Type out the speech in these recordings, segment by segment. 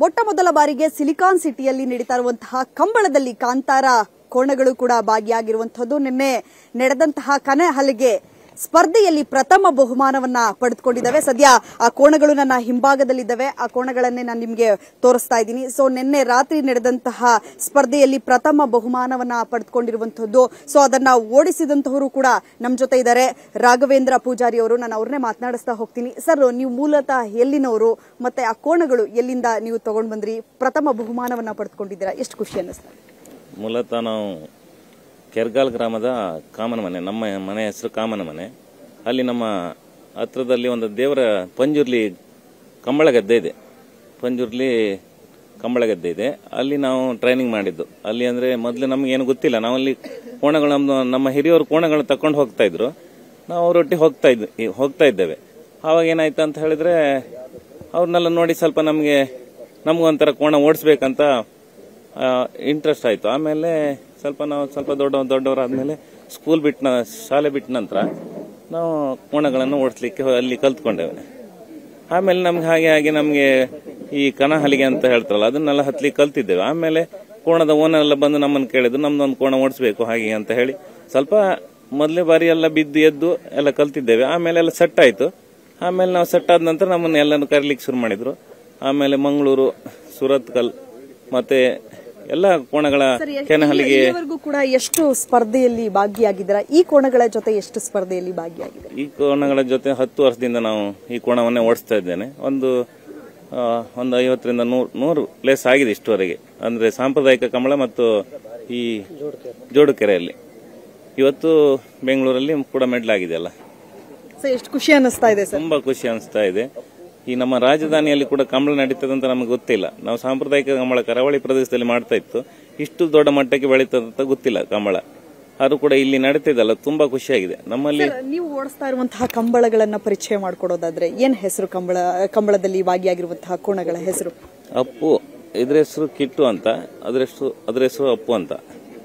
ಮೊಟ್ಟ ಮೊದಲ ಬಾರಿಗೆ ಸಿಲಿಕಾನ್ ಸಿಟಿಯಲ್ಲಿ ನಡೀತಾ ಇರುವಂತಹ ಕಂಬಳದಲ್ಲಿ ಕಾಂತಾರ ಕೋಣಗಳು ಕೂಡ ಭಾಗಿಯಾಗಿರುವಂತಹದ್ದು ನಿನ್ನೆ ನಡೆದಂತಹ ಕನೆ ಹಲಿಗೆ ಸ್ಪರ್ಧೆಯಲ್ಲಿ ಪ್ರಥಮ ಬಹುಮಾನವನ್ನ ಪಡೆದುಕೊಂಡಿದ್ದಾವೆ ಸದ್ಯ ಆ ಕೋಣಗಳು ನನ್ನ ಹಿಂಭಾಗದಲ್ಲಿದ್ದಾವೆ ಆ ಕೋಣಗಳನ್ನೇ ನಾನು ನಿಮಗೆ ತೋರಿಸ್ತಾ ಇದ್ದೀನಿ ಸೊ ನಿನ್ನೆ ರಾತ್ರಿ ನಡೆದಂತಹ ಸ್ಪರ್ಧೆಯಲ್ಲಿ ಪ್ರಥಮ ಬಹುಮಾನವನ್ನ ಪಡೆದುಕೊಂಡಿರುವಂತಹದ್ದು ಸೊ ಅದನ್ನ ಓಡಿಸಿದಂತಹವರು ಕೂಡ ನಮ್ಮ ಜೊತೆ ಇದ್ದಾರೆ ರಾಘವೇಂದ್ರ ಪೂಜಾರಿ ಅವರು ನಾನು ಅವ್ರನ್ನೇ ಮಾತನಾಡಿಸ್ತಾ ಹೋಗ್ತೀನಿ ಸರ್ ನೀವು ಮೂಲತಃ ಎಲ್ಲಿನವರು ಮತ್ತೆ ಆ ಕೋಣಗಳು ಎಲ್ಲಿಂದ ನೀವು ತಗೊಂಡ್ ಬಂದ್ರಿ ಪ್ರಥಮ ಬಹುಮಾನವನ್ನ ಪಡೆದುಕೊಂಡಿದ್ದೀರಾ ಎಷ್ಟು ಖುಷಿ ಅನ್ನಿಸ್ತಾ ಮೂಲತಃ ನಾವು ಕೆರ್ಗಾಲ್ ಗ್ರಾಮದ ಕಾಮನ ಮನೆ ನಮ್ಮ ಮನೆ ಹೆಸರು ಕಾಮನ ಮನೆ ಅಲ್ಲಿ ನಮ್ಮ ಹತ್ರದಲ್ಲಿ ಒಂದು ದೇವರ ಪಂಜುರ್ಲಿ ಕಂಬಳ ಗದ್ದೆ ಇದೆ ಪಂಜುರ್ಲಿ ಕಂಬಳ ಗದ್ದೆ ಇದೆ ಅಲ್ಲಿ ನಾವು ಟ್ರೈನಿಂಗ್ ಮಾಡಿದ್ದು ಅಲ್ಲಿ ಅಂದ್ರೆ ಮೊದಲು ನಮ್ಗೆ ಏನು ಗೊತ್ತಿಲ್ಲ ನಾವಲ್ಲಿ ಕೋಣಗಳು ನಮ್ದು ನಮ್ಮ ಹಿರಿಯವರು ಕೋಣಗಳು ತಕೊಂಡು ಹೋಗ್ತಾ ಇದ್ರು ನಾವು ಅವರೊಟ್ಟಿಗೆ ಹೋಗ್ತಾ ಇದ್ ಹೋಗ್ತಾ ಇದ್ದೇವೆ ಆವಾಗ ಏನಾಯ್ತು ಅಂತ ಹೇಳಿದ್ರೆ ಅವ್ರನ್ನೆಲ್ಲ ನೋಡಿ ಸ್ವಲ್ಪ ನಮಗೆ ನಮಗೊಂಥರ ಕೋಣ ಓಡಿಸ್ಬೇಕಂತ ಇಂಟ್ರೆಸ್ಟ್ ಆಯಿತು ಆಮೇಲೆ ಸ್ವಲ್ಪ ನಾವು ಸ್ವಲ್ಪ ದೊಡ್ಡ ದೊಡ್ಡವರಾದ್ಮೇಲೆ ಸ್ಕೂಲ್ ಬಿಟ್ಟ ನ- ಶಾಲೆ ಬಿಟ್ಟ ನಂತರ ನಾವು ಕೋಣಗಳನ್ನು ಓಡಿಸ್ಲಿಕ್ಕೆ ಅಲ್ಲಿ ಕಲ್ತ್ಕೊಂಡೇವೆ ಆಮೇಲೆ ನಮ್ಗೆ ಹಾಗೆ ಹಾಗೆ ನಮಗೆ ಈ ಕಣ ಹಲಿಗೆ ಅಂತ ಹೇಳ್ತಾರಲ್ಲ ಅದನ್ನೆಲ್ಲ ಹತ್ಲಿಕ್ಕೆ ಕಲ್ತಿದ್ದೇವೆ ಆಮೇಲೆ ಕೋಣದ ಓನರ್ ಎಲ್ಲ ಬಂದು ನಮ್ಮನ್ನು ಕೇಳಿದ್ರು ನಮ್ದೊಂದು ಕೋಣ ಓಡಿಸ್ಬೇಕು ಹಾಗೆ ಅಂತ ಹೇಳಿ ಸ್ವಲ್ಪ ಮೊದಲೇ ಬಾರಿ ಎಲ್ಲ ಬಿದ್ದು ಎದ್ದು ಎಲ್ಲ ಕಲ್ತಿದ್ದೇವೆ ಆಮೇಲೆ ಎಲ್ಲ ಸೆಟ್ ಆಯ್ತು ಆಮೇಲೆ ನಾವು ಸೆಟ್ ಆದ ನಂತರ ನಮ್ಮನ್ನು ಎಲ್ಲರೂ ಕರೀಲಿಕ್ಕೆ ಶುರು ಮಾಡಿದ್ರು ಆಮೇಲೆ ಮಂಗಳೂರು ಸುರತ್ಕಲ್ ಮತ್ತೆ ಎಲ್ಲ ಕೋಣಗಳ ಕೆನಹಲಿಗೆ ಇಲ್ಲಿವರೆಗೂ ಕೂಡ ಎಷ್ಟು ಸ್ಪರ್ಧೆಯಲ್ಲಿ ಭಾಗಿಯಾಗಿದ್ದೀರಾ ಈ ಕೋಣಗಳ ಜೊತೆ ಎಷ್ಟು ಸ್ಪರ್ಧೆಯಲ್ಲಿ ಭಾಗಿಯಾಗಿದ್ದೀರಾ ಈ ಕೋಣಗಳ ಜೊತೆ ಹತ್ತು ವರ್ಷದಿಂದ ನಾವು ಈ ಕೋಣವನ್ನೇ ಓಡಿಸ್ತಾ ಇದ್ದೇನೆ ಒಂದು ಆ, ಒಂದು ಐವತ್ತರಿಂದ ನೂರು ನೂರು ಪ್ಲೇಸ್ ಆಗಿದೆ ಇಷ್ಟುವರೆಗೆ ಅಂದ್ರೆ ಸಾಂಪ್ರದಾಯಿಕ ಕಮಲ ಮತ್ತು ಈ ಜೋಡುಕೆರೆಯಲ್ಲಿ ಇವತ್ತು ಬೆಂಗಳೂರಲ್ಲಿ ಕೂಡ ಮೆಡ್ಲ್ ಆಗಿದೆಯಲ್ಲ ಸೊ ಎಷ್ಟು ಖುಷಿ ಅನ್ನಿಸ್ತಾ ಇದೆ ಸರ್ ತುಂಬಾ ಖುಷಿ ಅನಿಸ್ತಾ ಇದೆ ಈ ನಮ್ಮ ರಾಜಧಾನಿಯಲ್ಲಿ ಕೂಡ ಕಂಬಳ ನಡೀತದೆ ಅಂತ ನಮಗೆ ಗೊತ್ತಿಲ್ಲ ನಾವು ಸಾಂಪ್ರದಾಯಿಕ ಕಂಬಳ ಕರಾವಳಿ ಪ್ರದೇಶದಲ್ಲಿ ಮಾಡ್ತಾ ಇತ್ತು ಇಷ್ಟು ದೊಡ್ಡ ಮಟ್ಟಕ್ಕೆ ಬೆಳೀತದೆ ಅಂತ ಗೊತ್ತಿಲ್ಲ ಕಂಬಳ ಅದು ಕೂಡ ಇಲ್ಲಿ ನಡೀತಿದಲ್ಲ ತುಂಬಾ ಖುಷಿಯಾಗಿದೆ ನಮ್ಮಲ್ಲಿ ಸರ್, ನೀವು ಓಡಿಸ್ತಾ ಇರುವಂತಹ ಕಂಬಳಗಳನ್ನ ಪರಿಚಯ ಮಾಡ್ಕೊಡೋದಾದ್ರೆ ಏನ್ ಹೆಸರು ಕಂಬಳ ಕಂಬಳದಲ್ಲಿ ಭಾಗಿಯಾಗಿರುವಂತಹ ಕೋಣಗಳ ಹೆಸರು ಅಪ್ಪು ಇದ್ರ ಹೆಸರು ಕಿಟ್ಟು ಅಂತ ಅದ್ರ ಹೆಸರು ಅದ್ರ ಹೆಸರು ಅಪ್ಪು ಅಂತ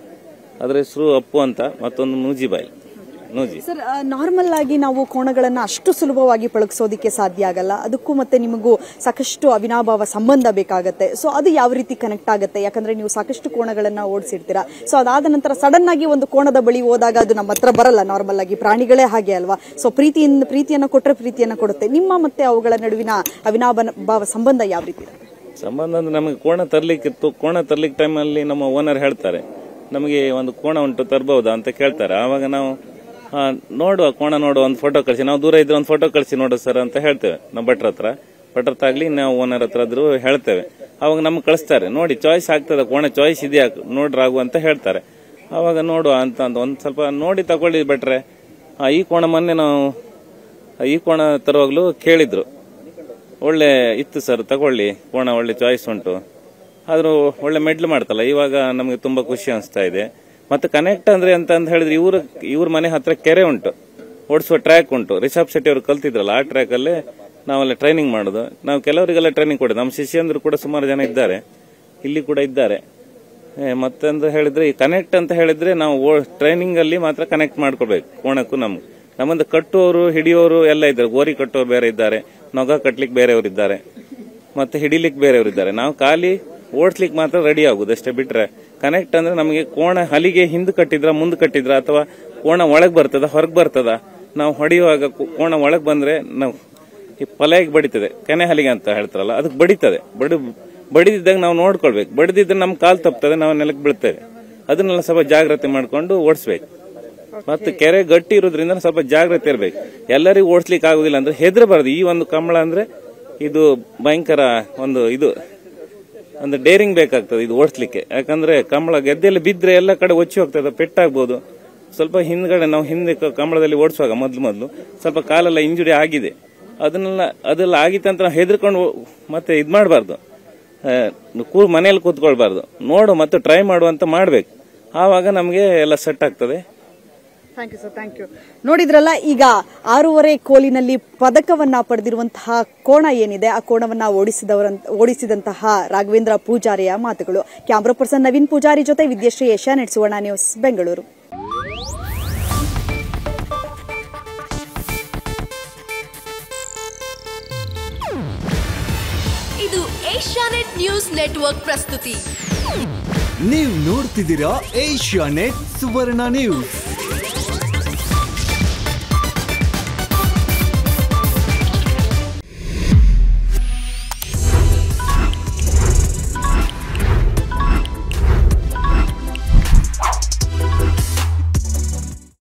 ಅದ್ರ ಹೆಸರು ಅಪ್ಪು ಅಂತ ಮತ್ತೊಂದು ನೂಜಿಬಾಯಿ ನೂಜಿ ಸರ್ ನಾರ್ಮಲ್ ಆಗಿ ನಾವು ಕೋಣಗಳನ್ನ ಅಷ್ಟು ಸುಲಭವಾಗಿ ಪಳಗಿಸೋದಿಕ್ಕೆ ಸಾಧ್ಯ ಆಗಲ್ಲ ಅದಕ್ಕೂ ಮತ್ತೆ ನಿಮಗೂ ಸಾಕಷ್ಟು ಅವಿನಾಭಾವ ಸಂಬಂಧ ಬೇಕಾಗತ್ತೆ ಸೊ ಅದು ಯಾವ ರೀತಿ ಕನೆಕ್ಟ್ ಆಗುತ್ತೆ ಯಾಕಂದ್ರೆ ನೀವು ಸಾಕಷ್ಟು ಕೋಣಗಳನ್ನ ಓಡಿಸಿರ್ತೀರಾ ಸೊ ಅದಾದ ನಂತರ ಸಡನ್ ಆಗಿ ಒಂದು ಕೋಣದ ಬಳಿ ಹೋದಾಗ ಅದು ನಮ್ಮ ಹತ್ರ ಬರಲ್ಲ ನಾರ್ಮಲ್ ಆಗಿ ಪ್ರಾಣಿಗಳೇ ಹಾಗೆ ಅಲ್ವಾ ಸೊ ಪ್ರೀತಿಯಿಂದ ಪ್ರೀತಿಯನ್ನ ಕೊಟ್ಟರೆ ಪ್ರೀತಿಯನ್ನ ಕೊಡುತ್ತೆ ನಿಮ್ಮ ಮತ್ತೆ ಅವುಗಳ ನಡುವಿನ ಅವಿನಾಭಾವ ಸಂಬಂಧ ಯಾವ ರೀತಿ ಇರುತ್ತೆ? ಸಂಬಂಧ ಅಂದ್ರೆ ನಮಗೆ ಕೋಣ ತರ್ಲಿಕ್ಕಿತ್ತು ಕೋಣ ತರ್ಲಿಕ್ಕೆ ಟೈಮಲ್ಲಿ ನಮ್ಮ ಓನರ್ ಹೇಳ್ತಾರೆ ನಮಗೆ ಒಂದು ಕೋಣ ಉಂಟು ತರಬಹುದಾ ಅಂತ ಕೇಳ್ತಾರೆ ಆವಾಗ ನಾವು ಆ, ನೋಡುವ ಕೋಣ ನೋಡುವ ಒಂದು ಫೋಟೋ ಕಳಿಸಿ ನಾವು ದೂರ ಇದ್ರೆ ಒಂದು ಫೋಟೋ ಕಳಿಸಿ ನೋಡು ಸರ್ ಅಂತ ಹೇಳ್ತೇವೆ ನಮ್ಮ ಭಟ್ರ ಹತ್ರ ಭಟ್ರ ಹತ್ರ ಆಗ್ಲಿ ನಾವು ಓನರ್ ಹತ್ರ ಆದ್ರೂ ಹೇಳ್ತೇವೆ ಅವಾಗ ನಮ್ಗೆ ಕಳಿಸ್ತಾರೆ ನೋಡಿ ಚಾಯ್ಸ್ ಆಗ್ತದ ಕೋಣ ಚಾಯ್ಸ್ ಇದೆಯಾ ನೋಡ್ರಾಗು ಅಂತ ಹೇಳ್ತಾರೆ ಅವಾಗ ನೋಡುವ ಅಂತ ಅಂತ ಒಂದು ಸ್ವಲ್ಪ ನೋಡಿ ತಗೊಳ್ಳಿ ಭಟ್ರೆ ಆ, ಈ ಕೋಣ ಮೊನ್ನೆ ನಾವು ಈ ಕೋಣ ತರುವಾಗ್ಲೂ ಕೇಳಿದ್ರು ಒಳ್ಳೆ ಇತ್ತು ಸರ್ ತಗೊಳ್ಳಿ ಕೋಣ ಒಳ್ಳೆ ಚಾಯ್ಸ್ ಉಂಟು ಆದ್ರೂ ಒಳ್ಳೆ ಮೆಡ್ಲ್ ಮಾಡ್ತಲ್ಲ ಇವಾಗ ನಮಗೆ ತುಂಬಾ ಖುಷಿ ಅನಿಸ್ತಾ ಇದೆ ಮತ್ತೆ ಕನೆಕ್ಟ್ ಅಂದ್ರೆ ಅಂತ ಅಂತ ಹೇಳಿದ್ರೆ ಇವ್ರ ಇವ್ರ ಮನೆ ಹತ್ರ ಕೆರೆ ಉಂಟು ಓಡಿಸುವ ಟ್ರ್ಯಾಕ್ ಉಂಟು ರಿಷಬ್ ಶೆಟ್ಟಿ ಅವರು ಕಲ್ತಿದ್ರಲ್ಲ ಆ ಟ್ರ್ಯಾಕ್ ಅಲ್ಲೇ ನಾವೆಲ್ಲ ಟ್ರೈನಿಂಗ್ ಮಾಡೋದು ನಾವು ಕೆಲವರಿಗೆಲ್ಲ ಟ್ರೈನಿಂಗ್ ಕೊಡೋದು ನಮ್ಮ ಶಿಷ್ಯಂದ್ರು ಕೂಡ ಸುಮಾರು ಜನ ಇದ್ದಾರೆ ಇಲ್ಲಿ ಕೂಡ ಇದ್ದಾರೆ ಏ, ಮತ್ತೊಂದು ಹೇಳಿದ್ರೆ ಈ ಕನೆಕ್ಟ್ ಅಂತ ಹೇಳಿದ್ರೆ ನಾವು ಟ್ರೈನಿಂಗ್ ಅಲ್ಲಿ ಮಾತ್ರ ಕನೆಕ್ಟ್ ಮಾಡ್ಕೊಳ್ಬೇಕು ಕೋಣಕ್ಕೂ ನಮ್ಗೆ ನಮ್ಮದು ಕಟ್ಟುವವರು ಹಿಡಿಯೋರು ಎಲ್ಲ ಇದ್ದಾರೆ ಗೋರಿ ಕಟ್ಟೋರು ಬೇರೆ ಇದ್ದಾರೆ ನೊಗ ಕಟ್ಲಿಕ್ಕೆ ಬೇರೆಯವರು ಇದ್ದಾರೆ ಮತ್ತೆ ಹಿಡಿಲಿಕ್ಕೆ ಬೇರೆಯವರು ಇದ್ದಾರೆ ನಾವು ಖಾಲಿ ಓಡಿಸ್ಲಿಕ್ಕೆ ಮಾತ್ರ ರೆಡಿ ಆಗುದು ಅಷ್ಟೇ ಬಿಟ್ರೆ ಕನೆಕ್ಟ್ ಅಂದ್ರೆ ನಮಗೆ ಕೋಣ ಹಲಿಗೆ ಹಿಂದ್ ಕಟ್ಟಿದ್ರ ಮುಂದ್ ಕಟ್ಟಿದ್ರ ಅಥವಾ ಕೋಣ ಒಳಗ್ ಬರ್ತದ ಹೊರಗ್ ಬರ್ತದ ನಾವು ಹೊಡೆಯುವಾಗ ಕೋ- ಕೋಣ ಒಳಗ್ ಬಂದ್ರೆ ನಾವು ಈ ಪಲೆಗೆ ಬಡಿತದೆ ಕೆನೆ ಹಲಿಗೆ ಅಂತ ಹೇಳ್ತಾರಲ್ಲ ಅದಕ್ಕೆ ಬಡಿತದೆ ಬಡಿ ಬಡಿದಿದ್ದಾಗ ನಾವು ನೋಡ್ಕೊಳ್ಬೇಕು ಬಡಿದಿದ್ರೆ ನಮ್ ಕಾಲ್ ತಪ್ತದೆ ನಾವು ನೆಲಕ್ಕೆ ಬೀಳ್ತೇವೆ ಅದನ್ನೆಲ್ಲ ಸ್ವಲ್ಪ ಜಾಗ್ರತೆ ಮಾಡ್ಕೊಂಡು ಓಡಿಸ್ಬೇಕು ಮತ್ತು ಕೆರೆ ಗಟ್ಟಿ ಇರೋದ್ರಿಂದ ಸ್ವಲ್ಪ ಜಾಗ್ರತೆ ಇರಬೇಕು ಎಲ್ಲರಿಗೂ ಓಡಿಸ್ಲಿಕ್ಕೆ ಆಗುದಿಲ್ಲ ಅಂದ್ರೆ ಹೆದರಬಾರ್ದು ಈ ಒಂದು ಕಂಬಳ ಅಂದ್ರೆ ಇದು ಭಯಂಕರ ಒಂದು ಇದು ಒಂದು ಡೇರಿಂಗ್ ಬೇಕಾಗ್ತದೆ ಇದು ಓಡಿಸ್ಲಿಕ್ಕೆ ಯಾಕಂದ್ರೆ ಕಂಬಳ ಗೆದ್ದೆಯಲ್ಲಿ ಬಿದ್ರೆ ಎಲ್ಲ ಕಡೆ ಒಚ್ಚಿ ಹೋಗ್ತದೆ ಪೆಟ್ಟಾಗ್ಬೋದು ಸ್ವಲ್ಪ ಹಿಂದ್ಗಡೆ ನಾವು ಹಿಂದೆ ಕ- ಕಂಬಳದಲ್ಲಿ ಓಡಿಸುವಾಗ ಮೊದ್ಲು ಮೊದ್ಲು ಸ್ವಲ್ಪ ಕಾಲೆಲ್ಲ ಇಂಜುರಿ ಆಗಿದೆ ಅದನ್ನೆಲ್ಲ ಅದೆಲ್ಲ ಆಗಿತ್ತು ಅಂತ ನಾವು ಹೆದರ್ಕೊಂಡು ಮತ್ತೆ ಇದ್ ಮಾಡಬಾರ್ದು ಕೂ ಮನೆಯಲ್ಲಿ ಕೂತ್ಕೊಳ್ಬಾರ್ದು ನೋಡು ಮತ್ತೆ ಟ್ರೈ ಮಾಡುವಂತ ಮಾಡ್ಬೇಕು ಆವಾಗ ನಮಗೆ ಎಲ್ಲ ಸೆಟ್ ಆಗ್ತದೆ thank you sir thank you ನೋಡಿದ್ರಲ್ಲ ಈಗ ಆರೂವರೆ ಕೋಲಿನಲ್ಲಿ ಪದಕವನ್ನ ಪಡೆದಿರುವಂತಹ ಕೋಣ ಏನಿದೆ ಆ ಕೋಣವನ್ನ ಓಡಿಸಿದವರಂತ ಓಡಿಸಿದಂತಹ ರಾಘವೇಂದ್ರ ಪೂಜಾರಿಯ ಮಾತುಗಳು ಕ್ಯಾಮ್ರಾ ಪರ್ಸನ್ ನವೀನ್ ಪೂಜಾರಿ ಜೊತೆ ವಿದ್ಯಶ್ರೀ ಏಷ್ಯಾನೆಟ್ ಸುವರ್ಣ ನ್ಯೂಸ್ ಬೆಂಗಳೂರು ಇದು ಏಷ್ಯಾನೆಟ್ ಏಷ್ಯಾನೆಟ್ ನ್ಯೂಸ್ ನೆಟ್ವರ್ಕ್ ಪ್ರಸ್ತುತಿ ನೀವು ನೋಡ್ತಿದ್ದೀರಾ ಏಷ್ಯಾ ನೆಟ್ ಸುವರ್ಣ ನ್ಯೂಸ್